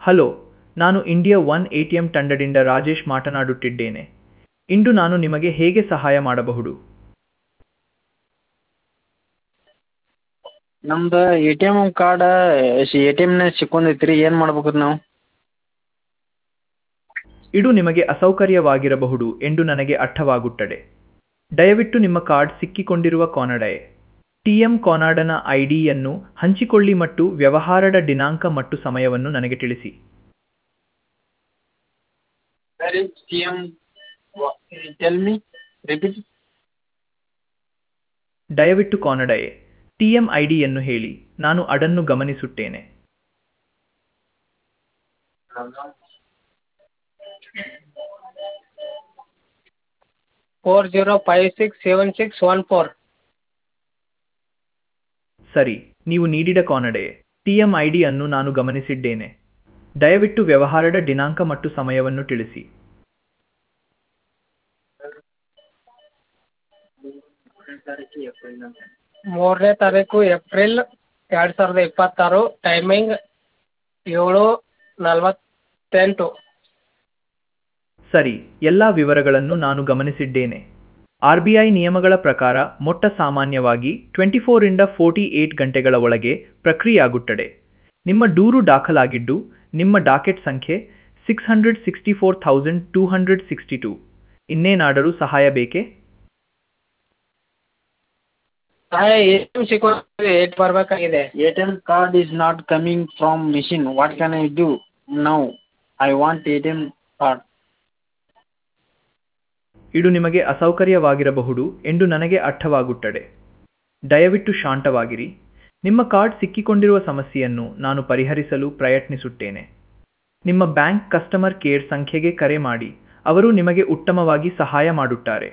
hello ನಾನು India one A T M ತಂಡದಿಂದ ರಾಜೇಶ್ ಮಾತನಾಡುತ್ತಿದ್ದೇನೆ ಇಂದು ನಾನು ನಿಮಗೆ ಹೇಗೆ ಸಹಾಯ ಮಾಡಬಹುದು ನಮ್ದು A T M card A T ಎಮ್ನಾಗ ಸಿಕ್ಕೊಂದೈತೆ ರೀ ಏನು ಮಾಡ್ಬೇಕು ನಾವು ಇದು ನಿಮಗೆ ಅಸೌಕರ್ಯವಾಗಿರಬಹುದು ಎಂದು ನನಗೆ ಅರ್ಥವಾಗುತ್ತದೆ ದಯವಿಟ್ಟು ನಿಮ್ಮ ಕಾರ್ಡ್ ಸಿಕ್ಕಿಕೊಂಡಿರುವ ಕಾನಡೆ ಟಿ ಎಂ ಕಾನಾಡನ ಐ ಡಿಯನ್ನು ಹಂಚಿಕೊಳ್ಳಿ ಮತ್ತು ವ್ಯವಹಾರದ ದಿನಾಂಕ ಮತ್ತು ಸಮಯವನ್ನು ನನಗೆ ತಿಳಿಸಿ T M tell me repeat ದಯವಿಟ್ಟು ಕಾನಡೆಯೇ ಟಿ ಎಂ ಐ ಡಿಯನ್ನು ಹೇಳಿ ನಾನು ಅದನ್ನು ಗಮನಿಸುತ್ತೇನೆ four zero five six seven six one four ಸರಿ ನೀವು ನೀಡಿದ ಕಾನಡೆ ಟಿ ಎಂ ಐ ಡಿಯನ್ನು ನಾನು ಗಮನಿಸಿದ್ದೇನೆ ದಯವಿಟ್ಟು ವ್ಯವಹಾರದ ದಿನಾಂಕ ಮತ್ತು ಸಮಯವನ್ನು ತಿಳಿಸಿ ಮೂರನೇ ತಾರೀಕು ಏಪ್ರಿಲ್ ಎರಡು ಸಾವಿರದ ಇಪ್ಪತ್ತಾರು ಟೈಮಿಂಗ್ ಏಳು ನಲವತ್ತೆಂಟು ಸರಿ ಎಲ್ಲ ವಿವರಗಳನ್ನು ನಾನು ಗಮನಿಸಿದ್ದೇನೆ ಆರ್ ಬಿ ಐ ನಿಯಮಗಳ ಪ್ರಕಾರ ಮೊಟ್ಟ ಸಾಮಾನ್ಯವಾಗಿ ಟ್ವೆಂಟಿ ಫೋರಿಂದ ಫೋರ್ಟಿ ಏಟ್ ಗಂಟೆಗಳ ಒಳಗೆ ಪ್ರಕ್ರಿಯೆಯಾಗುತ್ತದೆ ನಿಮ್ಮ ದೂರು ದಾಖಲಾಗಿದ್ದು ನಿಮ್ಮ ಡಾಕೆಟ್ ಸಂಖ್ಯೆ six hundred sixty four thousand two hundred sixty two ಇನ್ನೇನಾದರೂ ಸಹಾಯ ಬೇಕೇ ಹಾಂ ಎ ಟಿ ಎಮ್ ಸಿಕ್ಕೋಗಿದೆ ಏಟ್ ಬರಬೇಕಾಗಿದೆ A T M card is not coming from machine what can I do now I want A T M card ಇದು ನಿಮಗೆ ಅಸೌಕರ್ಯವಾಗಿರಬಹುದು ಎಂದು ನನಗೆ ಅರ್ಥವಾಗುತ್ತದೆ ದಯವಿಟ್ಟು ಶಾಂತವಾಗಿರಿ ನಿಮ್ಮ ಕಾರ್ಡ್ ಸಿಕ್ಕಿಕೊಂಡಿರುವ ಸಮಸ್ಯೆಯನ್ನು ನಾನು ಪರಿಹರಿಸಲು ಪ್ರಯತ್ನಿಸುತ್ತೇನೆ ನಿಮ್ಮ ಬ್ಯಾಂಕ್ ಕಸ್ಟಮರ್ ಕೇರ್ ಸಂಖ್ಯೆಗೆ ಕರೆ ಮಾಡಿ ಅವರು ನಿಮಗೆ ಉತ್ತಮವಾಗಿ ಸಹಾಯ ಮಾಡುತ್ತಾರೆ